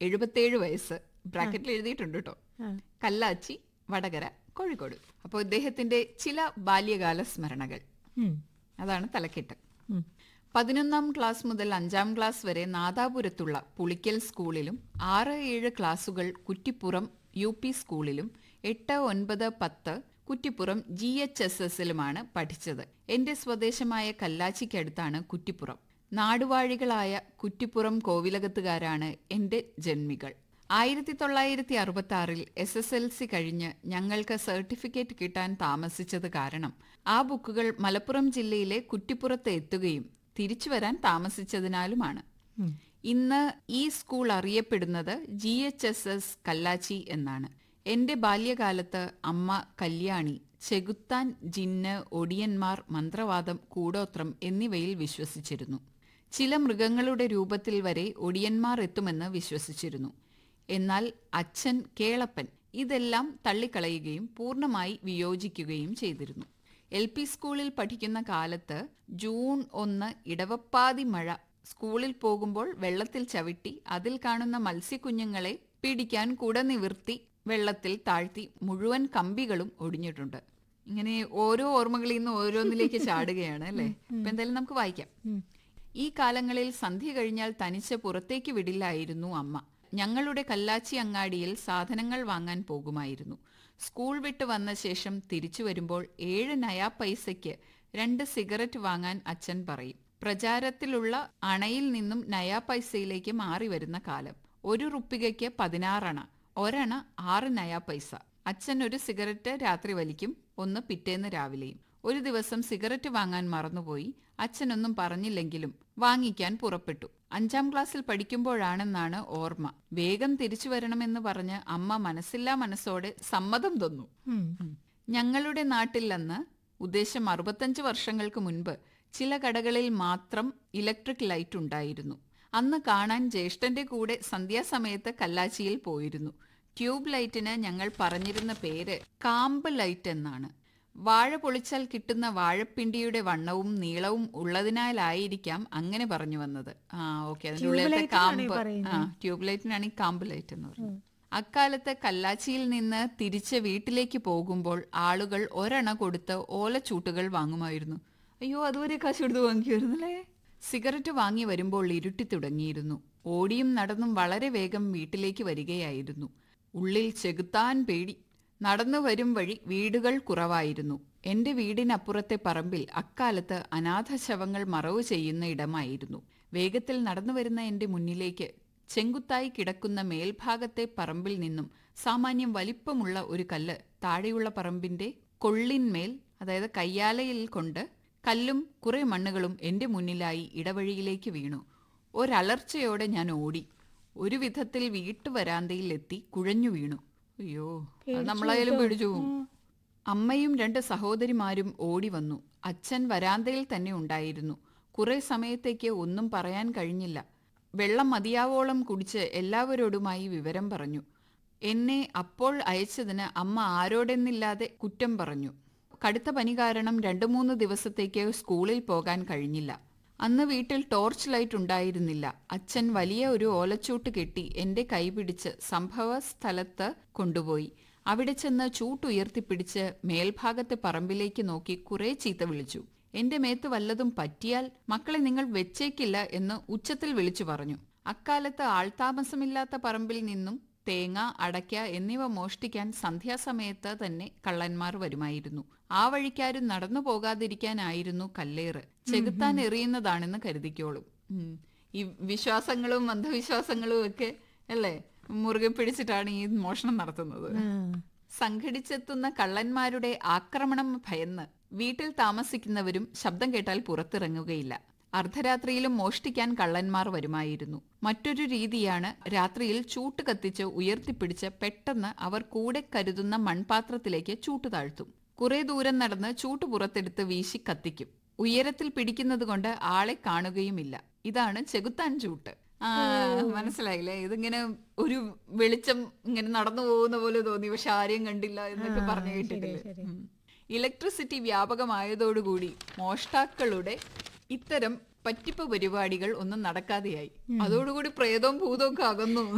എഴുപത്തേഴ് വയസ്സ് ബ്രാക്കറ്റിൽ എഴുതിയിട്ടുണ്ട് കേട്ടോ ആ. കല്ലാച്ചി വടകര കോഴിക്കോട് അപ്പോൾ ഇദ്ദേഹത്തിന്റെ ചില ബാല്യകാല സ്മരണകൾ ഉം. അതാണ് തലക്കെട്ട് ഉം. പതിനൊന്നാം ക്ലാസ് മുതൽ അഞ്ചാം ക്ലാസ് വരെ നാദാപുരത്തുള്ള പുളിക്കൽ സ്കൂളിലും ആറ് ഏഴ് ക്ലാസുകൾ കുറ്റിപ്പുറം യു പി സ്കൂളിലും എട്ട് ഒൻപത് പത്ത് കുറ്റിപ്പുറം ജി എച്ച് എസ് എസിലുമാണ് പഠിച്ചത് എന്റെ സ്വദേശമായ കല്ലാച്ചിക്കടുത്താണ് കുറ്റിപ്പുറം നാടുവാഴികളായ കുറ്റിപ്പുറം കോവിലകത്തുകാരാണ് എന്റെ ജന്മികൾ ആയിരത്തി തൊള്ളായിരത്തി അറുപത്തി ആറിൽ എസ് എസ് എൽ സി കഴിഞ്ഞ് ഞങ്ങൾക്ക് സർട്ടിഫിക്കറ്റ് കിട്ടാൻ താമസിച്ചത് കാരണം ആ ബുക്കുകൾ മലപ്പുറം ജില്ലയിലെ കുറ്റിപ്പുറത്ത് എത്തുകയും തിരിച്ചു വരാൻ താമസിച്ചതിനാലുമാണ് ഉം. ഇന്ന് ഈ സ്കൂൾ അറിയപ്പെടുന്നത് G H S S Kallachi എന്നാണ് എന്റെ ബാല്യകാലത്ത് അമ്മ കല്യാണി ചെകുത്താൻ ജിന്ന് ഒടിയന്മാർ മന്ത്രവാദം കൂടോത്രം എന്നിവയിൽ വിശ്വസിച്ചിരുന്നു ചില മൃഗങ്ങളുടെ രൂപത്തിൽ വരെ ഒടിയന്മാർ എത്തുമെന്ന് വിശ്വസിച്ചിരുന്നു എന്നാൽ അച്ഛൻ കേളപ്പൻ ഇതെല്ലാം തള്ളിക്കളയുകയും പൂർണ്ണമായി വിയോജിക്കുകയും ചെയ്തിരുന്നു എൽ പി സ്കൂളിൽ പഠിക്കുന്ന കാലത്ത് ജൂൺ ഒന്ന് ഇടവപ്പാതി മഴ സ്കൂളിൽ പോകുമ്പോൾ വെള്ളത്തിൽ ചവിട്ടി അതിൽ കാണുന്ന മത്സ്യക്കുഞ്ഞുങ്ങളെ പിടിക്കാൻ കുട നിവർത്തി വെള്ളത്തിൽ താഴ്ത്തി മുഴുവൻ കമ്പികളും ഒടിഞ്ഞിട്ടുണ്ട് ഇങ്ങനെ ഓരോ ഓർമ്മകളിൽ നിന്ന് ഓരോന്നിലേക്ക് ചാടുകയാണ് അല്ലേ ഇപ്പൊ എന്തായാലും നമുക്ക് വായിക്കാം ഉം. ഈ കാലങ്ങളിൽ സന്ധ്യ കഴിഞ്ഞാൽ തനിച്ച് പുറത്തേക്ക് വിടില്ലായിരുന്നു അമ്മ ഞങ്ങളുടെ കല്ലാച്ചി അങ്ങാടിയിൽ സാധനങ്ങൾ വാങ്ങാൻ പോകുമായിരുന്നു സ്കൂൾ വിട്ട് വന്ന ശേഷം തിരിച്ചു വരുമ്പോൾ ഏഴ് നയാ പൈസയ്ക്ക് രണ്ട് സിഗരറ്റ് വാങ്ങാൻ അച്ഛൻ പറയും പ്രചാരത്തിലുള്ള അണയിൽ നിന്നും നയാ പൈസയിലേക്ക് മാറി വരുന്ന കാലം ഒരു റുപ്പികയ്ക്ക് പതിനാറണ ഒരണ ആറ് നയാ പൈസ അച്ഛൻ ഒരു സിഗരറ്റ് രാത്രി വലിക്കും ഒന്ന് പിറ്റേന്ന് രാവിലെയും ഒരു ദിവസം സിഗരറ്റ് വാങ്ങാൻ മറന്നുപോയി അച്ഛനൊന്നും പറഞ്ഞില്ലെങ്കിലും വാങ്ങിക്കാൻ പുറപ്പെട്ടു അഞ്ചാം ക്ലാസ്സിൽ പഠിക്കുമ്പോഴാണെന്നാണ് ഓർമ്മ വേഗം തിരിച്ചു വരണമെന്ന് പറഞ്ഞ് അമ്മ മനസ്സില്ലാ മനസ്സോടെ സമ്മതം തന്നു ഉം. ഞങ്ങളുടെ നാട്ടിൽ അന്ന് ഉദ്ദേശം അറുപത്തഞ്ച് വർഷങ്ങൾക്ക് മുൻപ് ചില കടകളിൽ മാത്രം ഇലക്ട്രിക് ലൈറ്റ് ഉണ്ടായിരുന്നു അന്ന് കാണാൻ ജ്യേഷ്ഠന്റെ കൂടെ സന്ധ്യാസമയത്ത് കല്ലാച്ചിയിൽ പോയിരുന്നു ട്യൂബ് ലൈറ്റിന് ഞങ്ങൾ പറഞ്ഞിരുന്ന പേര് കാമ്പ് ലൈറ്റ് എന്നാണ് വാഴ പൊളിച്ചാൽ കിട്ടുന്ന വാഴപ്പിണ്ടിയുടെ വണ്ണവും നീളവും ഉള്ളതിനാലായിരിക്കാം അങ്ങനെ പറഞ്ഞു വന്നത് ആ ഓക്കെ അതിന്റെ Tube ഉള്ളിലത്തെ light എന്നാണ് ഈ കാമ്പ് പറയുന്നത്. ആ ട്യൂബ് ലൈറ്റിനാണ് ഈ കാമ്പ് ലൈറ്റ് എന്ന് പറയുന്നത് അക്കാലത്ത് കല്ലാച്ചിയിൽ നിന്ന് തിരിച്ച് വീട്ടിലേക്ക് പോകുമ്പോൾ ആളുകൾ ഒരെണ്ണ കൊടുത്ത് ഓലച്ചൂട്ടുകൾ വാങ്ങുമായിരുന്നു അയ്യോ അതുവരെ കാശ് കൊടുത്ത് വാങ്ങിക്കുമായിരുന്നല്ലേ സിഗരറ്റ് വാങ്ങി വരുമ്പോൾ ഇരുട്ടി തുടങ്ങിയിരുന്നു ഓടിയും നടന്നും വളരെ വേഗം വീട്ടിലേക്ക് വരികയായിരുന്നു ഉള്ളിൽ ചെകുത്താൻ പേടി നടന്നു വരും വഴി വീടുകൾ കുറവായിരുന്നു എന്റെ വീടിനപ്പുറത്തെ പറമ്പിൽ അക്കാലത്ത് അനാഥ ശവങ്ങൾ മറവ് ചെയ്യുന്ന ഇടമായിരുന്നു വേഗത്തിൽ നടന്നു വരുന്ന എന്റെ മുന്നിലേക്ക് ചെങ്കുത്തായി കിടക്കുന്ന മേൽഭാഗത്തെ പറമ്പിൽ നിന്നും സാമാന്യം വലിപ്പമുള്ള ഒരു കല്ല് താഴെയുള്ള പറമ്പിന്റെ കൊള്ളിന്മേൽ അതായത് കയ്യാലയിൽ കൊണ്ട് കല്ലും കുറെ മണ്ണുകളും എന്റെ മുന്നിലായി ഇടവഴിയിലേക്ക് വീണു ഒരലർച്ചയോടെ ഞാൻ ഓടി ഒരു വിധത്തിൽ വീട്ടുവരാന്തയിൽ എത്തി കുഴഞ്ഞു വീണു അയ്യോ അത് നമ്മളായാലും പേടിച്ചു പോകും അമ്മയും രണ്ട് സഹോദരിമാരും ഓടി വന്നു അച്ഛൻ വരാന്തയിൽ തന്നെ ഉണ്ടായിരുന്നു കുറെ സമയത്തേക്ക് ഒന്നും പറയാൻ കഴിഞ്ഞില്ല വെള്ളം മതിയാവോളം കുടിച്ച് എല്ലാവരോടുമായി വിവരം പറഞ്ഞു എന്നെ അപ്പോൾ അയച്ചതിന് അമ്മ ആരോടെന്നില്ലാതെ കുറ്റം പറഞ്ഞു കടുത്ത പനി കാരണം രണ്ടു മൂന്ന് ദിവസത്തേക്ക് സ്കൂളിൽ പോകാൻ കഴിഞ്ഞില്ല അന്ന് വീട്ടിൽ ടോർച്ച് ലൈറ്റ് ഉണ്ടായിരുന്നില്ല അച്ഛൻ വലിയ ഒരു ഓലച്ചൂട്ട് കെട്ടി എന്റെ കൈപിടിച്ച് സംഭവ സ്ഥലത്ത് കൊണ്ടുപോയി അവിടെ ചെന്ന് ചൂട്ടുയർത്തിപ്പിടിച്ച് മേൽഭാഗത്തെ പറമ്പിലേക്ക് നോക്കി കുറെ ചീത്ത വിളിച്ചു എന്റെ മേത്ത് വല്ലതും പറ്റിയാൽ മക്കളെ നിങ്ങൾ വെച്ചേക്കില്ല എന്ന് ഉച്ചത്തിൽ വിളിച്ചു പറഞ്ഞു അക്കാലത്ത് ആൾതാമസമില്ലാത്ത പറമ്പിൽ നിന്നും തേങ്ങ അടയ്ക്ക എന്നിവ മോഷ്ടിക്കാൻ സന്ധ്യാസമയത്ത് തന്നെ കള്ളന്മാർ വരുമായിരുന്നു ആ വഴിക്കാരും നടന്നു പോകാതിരിക്കാനായിരുന്നു കല്ലേറ് ചെകുത്താൻ എറിയുന്നതാണെന്ന് കരുതിക്കോളും ഉം. ഈ വിശ്വാസങ്ങളും അന്ധവിശ്വാസങ്ങളും ഒക്കെ അല്ലേ മുറുകെ പിടിച്ചിട്ടാണ് ഈ മോഷണം നടത്തുന്നത് ആ. സംഘടിച്ചെത്തുന്ന കള്ളന്മാരുടെ ആക്രമണം ഭയന്ന് വീട്ടിൽ താമസിക്കുന്നവരും ശബ്ദം കേട്ടാൽ പുറത്തിറങ്ങുകയില്ല അർദ്ധരാത്രിയിലും മോഷ്ടിക്കാൻ കള്ളന്മാർ വരുമായിരുന്നു മറ്റൊരു രീതിയാണ് രാത്രിയിൽ ചൂട്ട് കത്തിച്ച് ഉയർത്തിപ്പിടിച്ച് പെട്ടെന്ന് അവർ കൂടെ കരുതുന്ന മൺപാത്രത്തിലേക്ക് ചൂട്ട് താഴ്ത്തും കുറെ ദൂരം നടന്ന് ചൂട്ട് പുറത്തെടുത്ത് വീശി കത്തിക്കും ഉയരത്തിൽ പിടിക്കുന്നത് കൊണ്ട് ആളെ കാണുകയുമില്ല ഇതാണ് ചെകുത്താൻ ചൂട്ട് ആ മനസ്സിലായില്ലേ ഇതിങ്ങനെ ഒരു വെളിച്ചം ഇങ്ങനെ നടന്നു പോകുന്ന പോലെ തോന്നി പക്ഷെ ആരെയും കണ്ടില്ല എന്നൊക്കെ ആ, പറഞ്ഞു ശരി, കേട്ടിട്ടില്ലേ ശരി. ഉം. ഇലക്ട്രിസിറ്റി വ്യാപകമായതോടുകൂടി മോഷ്ടാക്കളുടെ ഇത്തരം പറ്റിപ്പ് പരിപാടികൾ ഒന്നും നടക്കാതെയായി അതോടുകൂടി പ്രേതവും ഭൂതവും ഒക്കെ അകന്നു